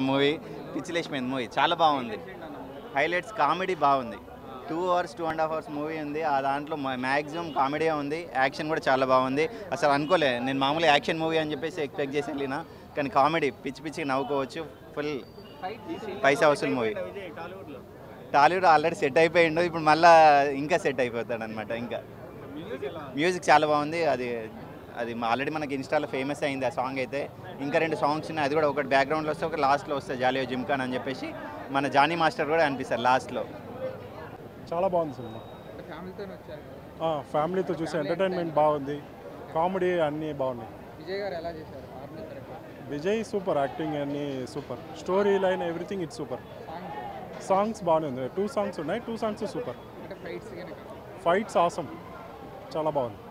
movie పిచ్చిలేసిపోయింది movie చాలా బాగుంది highlights comedy బాగుంది two hours two and half hours movie ఉంది ఆ దాంట్లో మ్యాక్సిమం కామెడీ ఉంది యాక్షన్ కూడా చాలా బాగుంది అసలు అనుకోలే నేను మామూలుగా యాక్షన్ మూవీ అని చెప్పేసి ఎక్స్పెక్ట్ చేసి వెళ్ళిన కానీ కామెడీ పిచ్చి పిచ్చి నవ్వుకోవచ్చు ఫుల్ పైసా వసూలు మూవీ టాలీవుడ్ ఆల్రెడీ సెట్ అయిపోయిండు ఇప్పుడు మళ్ళీ ఇంకా సెట్ అయిపోతాడు అనమాట ఇంకా మ్యూజిక్ చాలా బాగుంది అది అది ఆల్రెడీ మనకి ఇన్స్టాలో ఫేమస్ అయింది ఆ సాంగ్ అయితే ఇంకా రెండు సాంగ్స్ ఉన్నాయి అది కూడా ఒకటి బ్యాక్గ్రౌండ్లో వస్తే ఒక లాస్ట్లో వస్తుంది జాలియో జిమ్కాన్ అని చెప్పేసి మన జానీ మాస్టర్ కూడా అనిపిస్తారు లాస్ట్లో చాలా బాగుంది సినిమా ఫ్యామిలీతో వచ్చారు ఆ, ఫ్యామిలీతో చూసే ఎంటర్టైన్మెంట్ బాగుంది కామెడీ అన్నీ బాగున్నాయి విజయ్ గారు ఎలా చేశారు army correct Vijay super acting అన్నీ super story line everything it's super song songs బాగానే ఉంది టూ సాంగ్స్ ఉన్నాయి టూ సాంగ్స్ సూపర్ అంటే ఫైట్స్ కనుక ఫైట్స్ ఆసం చాలా బాగుంది